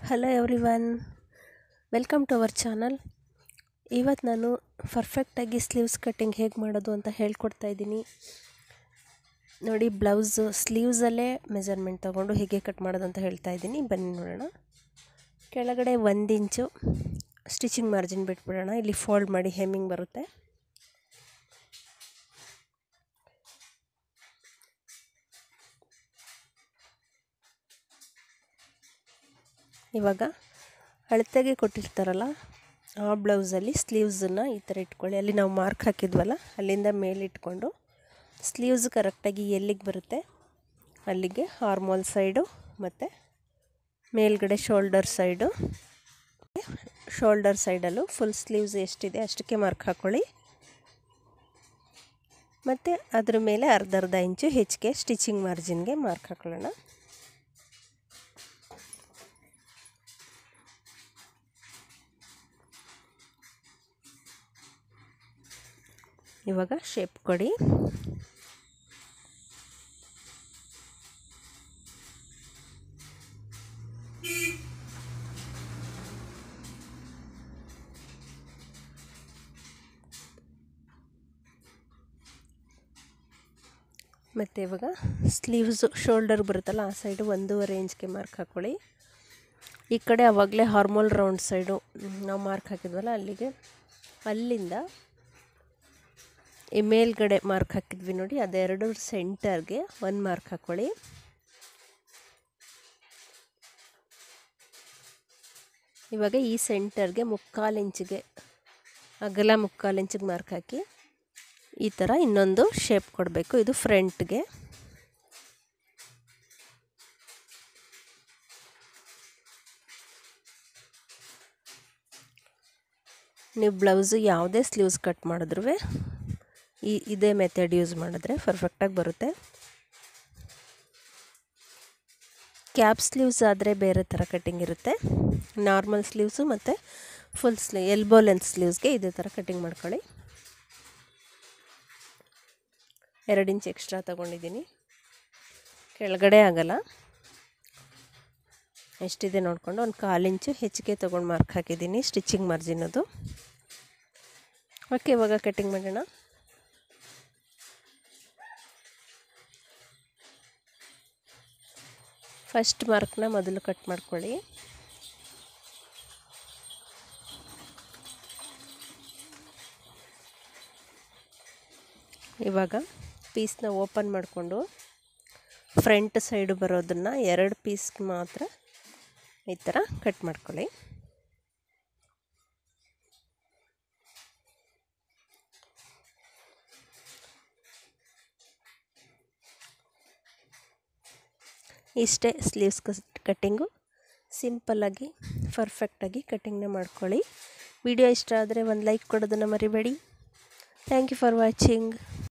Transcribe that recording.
hello everyone welcome to our channel ಇವತ್ತು ನಾನು ಪರ್ಫೆಕ್ಟಾಗಿ ಸ್ಲೀವ್ಸ್ ಕಟ್ಟಿಂಗ್ ಹೇಗೆ ಮಾಡೋದು ಅಂತ ಹೇಳ್ಕೊಡ್ತಾ ಇದ್ದೀನಿ ನೋಡಿ ಬ್ಲೌಸು ಸ್ಲೀವ್ಸಲ್ಲೇ ಮೆಜರ್ಮೆಂಟ್ ತೊಗೊಂಡು ಹೇಗೆ ಕಟ್ ಮಾಡೋದು ಅಂತ ಹೇಳ್ತಾ ಇದ್ದೀನಿ ಬನ್ನಿ ನೋಡೋಣ ಕೆಳಗಡೆ ಒಂದು ಇಂಚು ಸ್ಟಿಚಿಂಗ್ ಮಾರ್ಜಿನ್ ಬಿಟ್ಬಿಡೋಣ ಇಲ್ಲಿ ಫೋಲ್ಡ್ ಮಾಡಿ ಹೆಮ್ಮಿಂಗ್ ಬರುತ್ತೆ ಇವಾಗ ಅಳತೆಗೆ ಕೊಟ್ಟಿರ್ತಾರಲ್ಲ ಆ ಬ್ಲೌಸಲ್ಲಿ ಸ್ಲೀವ್ಸನ್ನು ಈ ಥರ ಇಟ್ಕೊಳ್ಳಿ ಅಲ್ಲಿ ನಾವು ಮಾರ್ಕ್ ಹಾಕಿದ್ವಲ್ಲ ಅಲ್ಲಿಂದ ಮೇಲಿಟ್ಕೊಂಡು ಸ್ಲೀವ್ಸ್ ಕರೆಕ್ಟಾಗಿ ಎಲ್ಲಿಗೆ ಬರುತ್ತೆ ಅಲ್ಲಿಗೆ ಹಾರ್ಮೋಲ್ ಸೈಡು ಮತ್ತು ಮೇಲ್ಗಡೆ ಶೋಲ್ಡರ್ ಸೈಡು ಶೋಲ್ಡರ್ ಸೈಡಲ್ಲೂ ಫುಲ್ ಸ್ಲೀವ್ಸ್ ಎಷ್ಟಿದೆ ಅಷ್ಟಕ್ಕೆ ಮಾರ್ಕ್ ಹಾಕ್ಕೊಳ್ಳಿ ಮತ್ತು ಅದ್ರ ಮೇಲೆ ಅರ್ಧ ಅರ್ಧ ಇಂಚು ಹೆಚ್ಚಿಗೆ ಸ್ಟಿಚಿಂಗ್ ಮಾರ್ಜಿನ್ಗೆ ಮಾರ್ಕ್ ಹಾಕೊಳ್ಳೋಣ ಇವಾಗ ಶೇಪ್ ಕೊಡಿ ಮತ್ತು ಇವಾಗ ಸ್ಲೀವ್ಸು ಶೋಲ್ಡರ್ ಬರುತ್ತಲ್ಲ ಆ ಸೈಡು ಒಂದೂವರೆ ಇಂಚ್ಗೆ ಮಾರ್ಕ್ ಹಾಕ್ಕೊಳ್ಳಿ ಈ ಕಡೆ ಆವಾಗಲೇ ಹಾರ್ಮೋಲ್ ರೌಂಡ್ ಸೈಡು ನಾವು ಮಾರ್ಕ್ ಹಾಕಿದ್ವಲ್ಲ ಅಲ್ಲಿಗೆ ಅಲ್ಲಿಂದ ಈ ಮೇಲ್ಗಡೆ ಮಾರ್ಕ್ ಹಾಕಿದ್ವಿ ನೋಡಿ ಅದೆರಡು ಸೆಂಟರ್ಗೆ ಒಂದು ಮಾರ್ಕ್ ಹಾಕ್ಕೊಳ್ಳಿ ಇವಾಗ ಈ ಸೆಂಟರ್ಗೆ ಮುಕ್ಕಾಲು ಇಂಚಿಗೆ ಅಗಲ ಮುಕ್ಕಾಲು ಇಂಚಿಗೆ ಮಾರ್ಕ್ ಹಾಕಿ ಈ ಥರ ಇನ್ನೊಂದು ಶೇಪ್ ಕೊಡಬೇಕು ಇದು ಫ್ರಂಟ್ಗೆ ನೀವು ಬ್ಲೌಸು ಯಾವುದೇ ಸ್ಲೀವ್ಸ್ ಕಟ್ ಮಾಡಿದ್ರೂ ಈ ಇದೇ ಮೆಥಡ್ ಯೂಸ್ ಮಾಡಿದ್ರೆ ಪರ್ಫೆಕ್ಟಾಗಿ ಬರುತ್ತೆ ಕ್ಯಾಪ್ ಸ್ಲೀವ್ಸ್ ಆದರೆ ಬೇರೆ ಥರ ಕಟ್ಟಿಂಗ್ ಇರುತ್ತೆ ನಾರ್ಮಲ್ ಸ್ಲೀವ್ಸು ಮತ್ತು ಫುಲ್ ಸ್ಲೀವ್ ಎಲ್ಬೋ ಲೆಂತ್ ಸ್ಲೀವ್ಸ್ಗೆ ಇದೇ ಥರ ಕಟ್ಟಿಂಗ್ ಮಾಡ್ಕೊಳ್ಳಿ ಎರಡು ಇಂಚ್ ಎಕ್ಸ್ಟ್ರಾ ತೊಗೊಂಡಿದ್ದೀನಿ ಕೆಳಗಡೆ ಆಗಲ್ಲ ಎಷ್ಟಿದೆ ನೋಡಿಕೊಂಡು ಒಂದು ಕಾಲು ಇಂಚು ಹೆಚ್ಚಿಗೆ ತೊಗೊಂಡು ಮಾರ್ಕ್ ಹಾಕಿದ್ದೀನಿ ಸ್ಟಿಚಿಂಗ್ ಮಾರ್ಜಿನದು ಓಕೆ ಇವಾಗ ಕಟ್ಟಿಂಗ್ ಮಾಡೋಣ ಫಸ್ಟ್ ಮಾರ್ಕ್ನ ಮೊದಲು ಕಟ್ ಮಾಡ್ಕೊಳ್ಳಿ ಇವಾಗ ಪೀಸ್ನ ಓಪನ್ ಮಾಡಿಕೊಂಡು ಫ್ರಂಟ್ ಸೈಡು ಬರೋದನ್ನು ಎರಡು ಪೀಸ್ಗೆ ಮಾತ್ರ ಈ ಥರ ಕಟ್ ಮಾಡ್ಕೊಳ್ಳಿ ಇಷ್ಟೇ ಸ್ಲೀವ್ಸ್ ಕಟ್ಟಿಂಗು ಸಿಂಪಲ್ಲಾಗಿ ಪರ್ಫೆಕ್ಟಾಗಿ ಕಟ್ಟಿಂಗ್ನ ಮಾಡ್ಕೊಳ್ಳಿ ವಿಡಿಯೋ ಇಷ್ಟ ಆದರೆ ಒಂದು ಲೈಕ್ ಕೊಡೋದನ್ನು ಮರಿಬೇಡಿ ಥ್ಯಾಂಕ್ ಯು ಫಾರ್ ವಾಚಿಂಗ್